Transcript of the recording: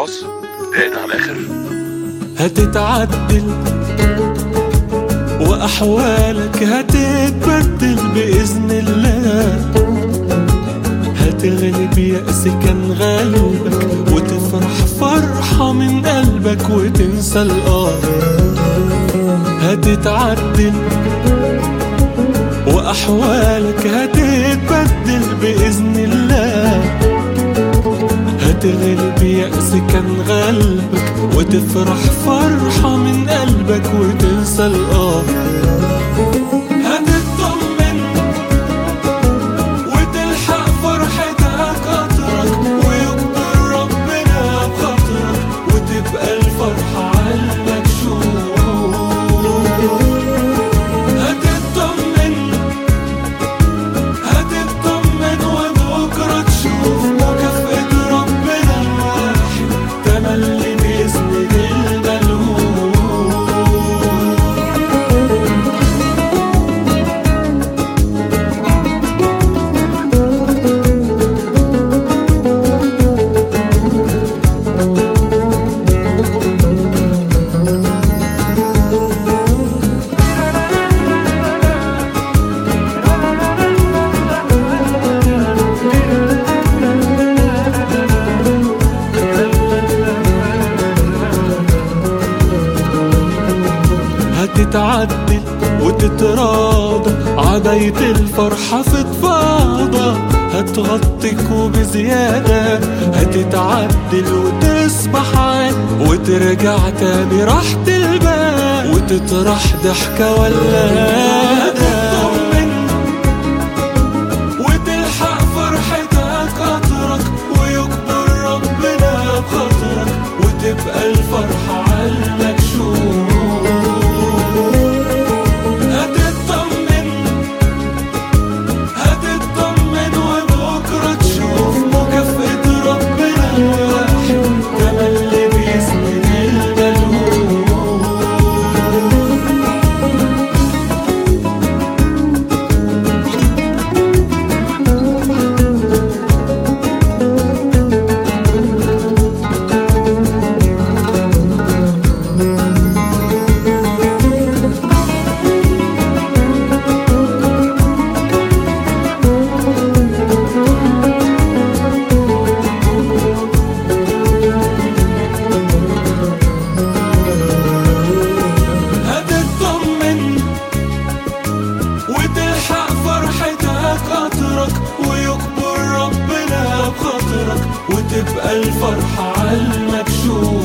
خلاص ضاقت على الاخر هتتعدل وأحوالك هتتبدل بإذن الله هتغلب يأس كان غالبك وتفرح فرحة من قلبك وتنسى الآه هتتعدل وأحوالك هتتبدل بإذن الله هتغلب يأس كان غلبك وتفرح فرحة من قلبك وتنسى الآه هتطمن وتلحق فرحتك قطرك ويكبر ربنا بخاطرك وتبقى الفرحة عالمكشوف هتطمن هتطمن وبكرة تشوف مكافأة ربنا الواحد تملي بإذن الملهوف هتتعدل وتتراضى عباية الفرحة في تفاضى هتغطيك وبزيادة هتتعدل وتصبح عاد وترجع تاني راحة البال وتطرح ضحكة ولادة وتلحق فرحتك قطرك ويكبر ربنا بخاطرك وتبقى الفرحة عالمكشوف هتطمن هتطمن وبكرة تشوف مكافأة ربنا الواحد تملي بإذن الملهوف هتطمن وتلحق فرحتك قطرك ويكبر ربنا بخاطرك وتبقى الفرحة عالمكشوف